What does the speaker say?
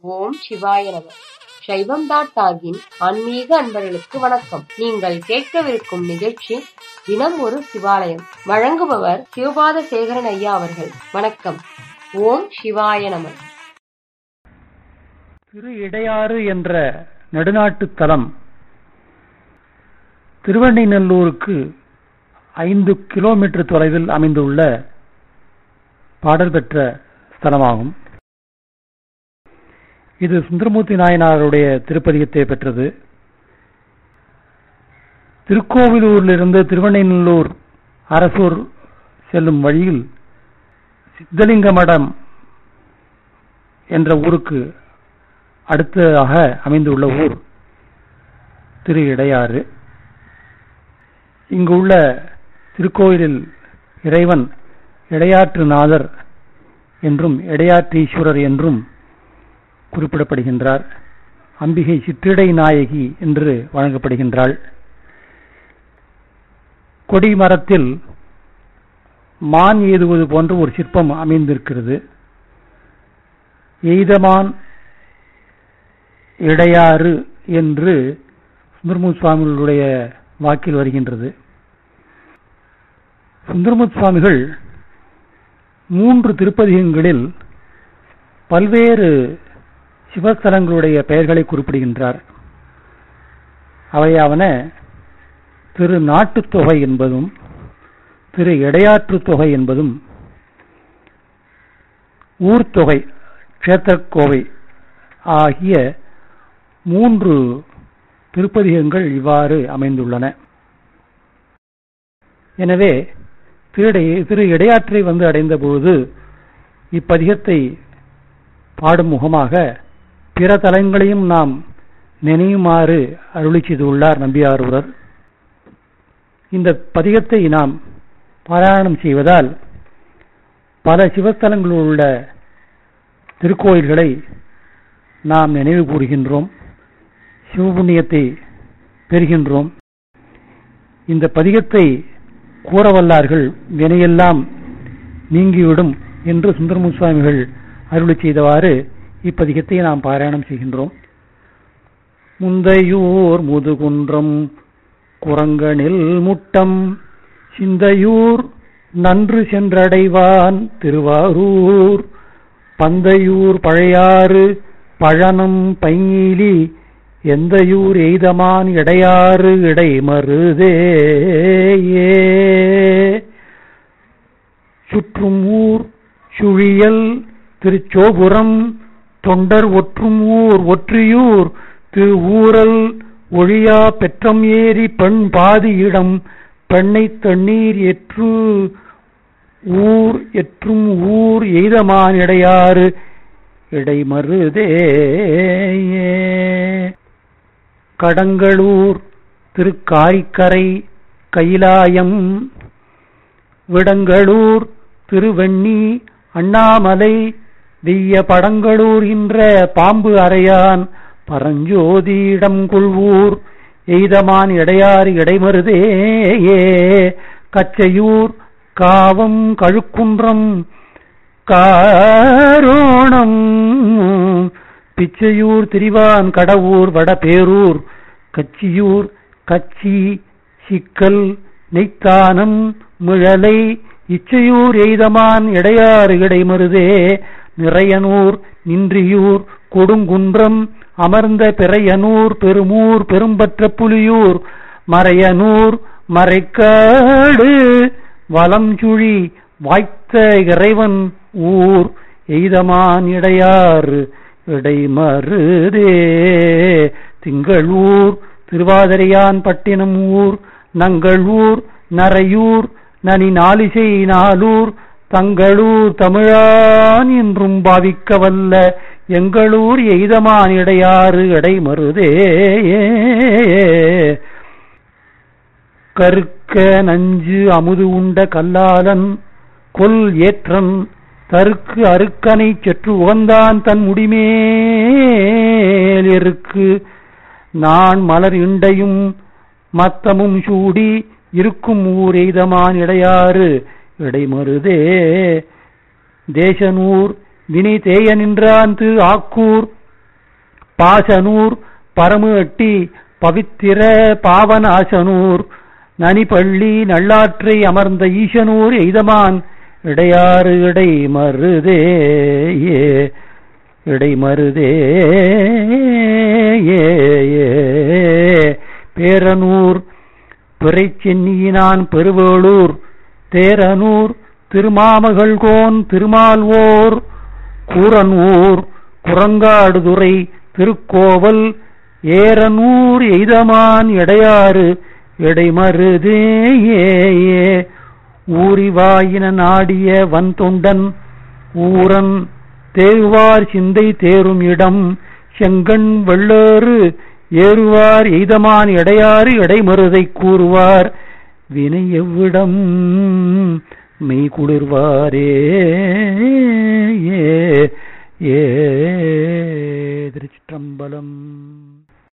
ஓம் சிவாய நம சைவம் டாட் டாகின் ஆன்மீக அன்பர்களுக்கு வணக்கம் நீங்கள் கேட்கவிருக்கும் நிகழ்ச்சி தினம் ஒரு சிவாலயம் வழங்குபவர் சிவபாத சேகரன் ஐயா அவர்கள் வணக்கம் ஓம் சிவாய நம திரு இடையாறு என்ற நடுநாட்டுத் தலம் திருவண்ணைநல்லூருக்கு ஐந்து கிலோமீட்டர் தொலைவில் அமைந்துள்ள பாடல் பெற்ற ஸ்தலமாகும் இது சுந்தரமூர்த்தி நாயனாருடைய திருப்பதிகத்தை பெற்றது திருக்கோவிலூரிலிருந்து திருவண்ணைநல்லூர் அரசூர் செல்லும் வழியில் சித்தலிங்க மடம் என்ற ஊருக்கு அடுத்ததாக அமைந்துள்ள ஊர் திரு இடையாறு இங்கு உள்ள திருக்கோயிலில் இறைவன் இடையாற்றுநாதர் என்றும் இடையாற்றீஸ்வரர் என்றும் குறிப்பிடப்படுகின்றார் அம்பிகை சிற்றிடை நாயகி என்று வழங்கப்படுகின்றாள் கொடி மரத்தில் மான் ஏதுவது போன்ற ஒரு சிற்பம் அமைந்திருக்கிறது எய்தமான் இடையாறு என்று சுந்தரமூர்த்தி சுவாமிகளுடைய வாக்கில் வருகின்றது சுந்தரமூர்த்தி சுவாமிகள் மூன்று திருப்பதிகங்களில் பல்வேறு சிவஸ்தலங்களுடைய பெயர்களை குறிப்பிடுகின்றார் அவையாவன திரு நாட்டுத் தொகை என்பதும் திரு இடையாற்று தொகை என்பதும் ஊர்த்தொகை கஷேத்திரக்கோவை ஆகிய மூன்று திருப்பதிகங்கள் இவ்வாறு அமைந்துள்ளன எனவே திருடை திரு இடையாற்றை வந்து அடைந்த பொழுது இப்பதிகத்தை பாடும் முகமாக பிற தலங்களையும் நாம் நினைவுமாறு அருளி செய்துள்ளார் நம்பியாரூரர் இந்த பதிகத்தை நாம் பாராயணம் செய்வதால் பல சிவஸ்தலங்களில் உள்ள திருக்கோயில்களை நாம் நினைவு கூறுகின்றோம் சிவபுண்ணியத்தை பெறுகின்றோம் இந்த பதிகத்தை கூறவல்லார்கள் வினையெல்லாம் நீங்கிவிடும் என்று சுந்தரமு சுவாமிகள் அருளி செய்தவாறு இப்பதிகத்தை நாம் பாராயணம் செய்கின்றோம் முந்தையூர் முதுகுன்றம் குரங்கனில் முட்டம் சிந்தையூர் நன்று சென்றடைவான் திருவாரூர் பந்தையூர் பழையாறு பழனம் பைங்கிலி எந்தையூர் எய்தமான் இடையாறு இடைமருதே சுற்றும் ஊர் சுழியல் திருச்சோபுரம் தொண்டர் ஒற்றும் ஊர் ஒற்றியூர் திரு ஊரல் ஒழியா பெற்றம் ஏறி பெண் பாதி இடம் பெண்ணை தண்ணீர் எற்று ஊர் எற்றும் ஊர் எய்தமான் இடையாறு இடைமருதே கடங்களூர் திருக்காரிக்கரை கைலாயம் விடங்களூர் திருவெண்ணி அண்ணாமலை வெய்ய படங்களூர் என்ற பாம்பு அறையான் பரஞ்சோதியிடம் கொள்வூர் எய்தமான் இடையாறு இடைமருதே கச்சையூர் காவம் கழுக்குன்றம் காரோணம் பிச்சையூர் திரிவான் கடவுர் வடபேரூர் கச்சியூர் கச்சி சிக்கல் நெய்த்தானம் மிழலை இச்சையூர் எய்தமான் இடையாறு இடைமருதே நிறையனூர் நின்றியூர் கொடுங்குன்றம் அமர்ந்த பிறையனூர் பெருமூர் பெரும்பற்ற புலியூர் மறையனூர் மறைக்காடு வலம்சுழி வாய்த்த இறைவன் ஊர் எய்தமான் இடையாறு இடைமருதே திங்களூர் திருவாதிரையான் பட்டினம் ஊர் நங்களூர் நரையூர் நனி நாலிசை நாளூர் தங்களூர் தமிழான் என்றும் பாவிக்க வல்ல எங்களூர் எய்தமான் இடையாறு இடைமருதே கருக்க நஞ்சு அமுது உண்ட கல்லாளன் கொல் ஏற்றன் தருக்கு அருக்கனை செற்று உகந்தான் தன் முடிமேல் இருக்கு நான் மலர் இண்டையும் மத்தமும் சூடி இருக்கும் ஊர் எய்தமான் இடையாறு இடைமருதே தேசனூர் வினை தேய நின்றான் திரு ஆக்கூர் பாசனூர் பரமேட்டி பவித்திர பாவநாசனூர் நனிப்பள்ளி நல்லாற்றை அமர்ந்த ஈசனூர் எய்தமான் இடையாறு இடை மருதே ஏ இடை மருதே ஏ ஏ பேரனூர் பிறைச்சென்னியினான் பெருவேளூர் தேரனூர் திருமாமகள்கோன் திருமால்வோர் கூரனூர் குரங்காடுதுறை திருக்கோவல் ஏரனூர் எய்தமான் எடையாறு எடைமருதே ஏ ஏ ஊரிவாயின நாடிய வன்தொண்டன் ஊரன் தேருவார் சிந்தை தேரும் இடம் செங்கண் வெள்ளேறு ஏறுவார் எய்தமான் எடையாறு எடைமருதை கூறுவார் வினை எவ்விடம் மெய் குளிர்வாரே ஏ ஏ திருச்சிற்றம்பலம்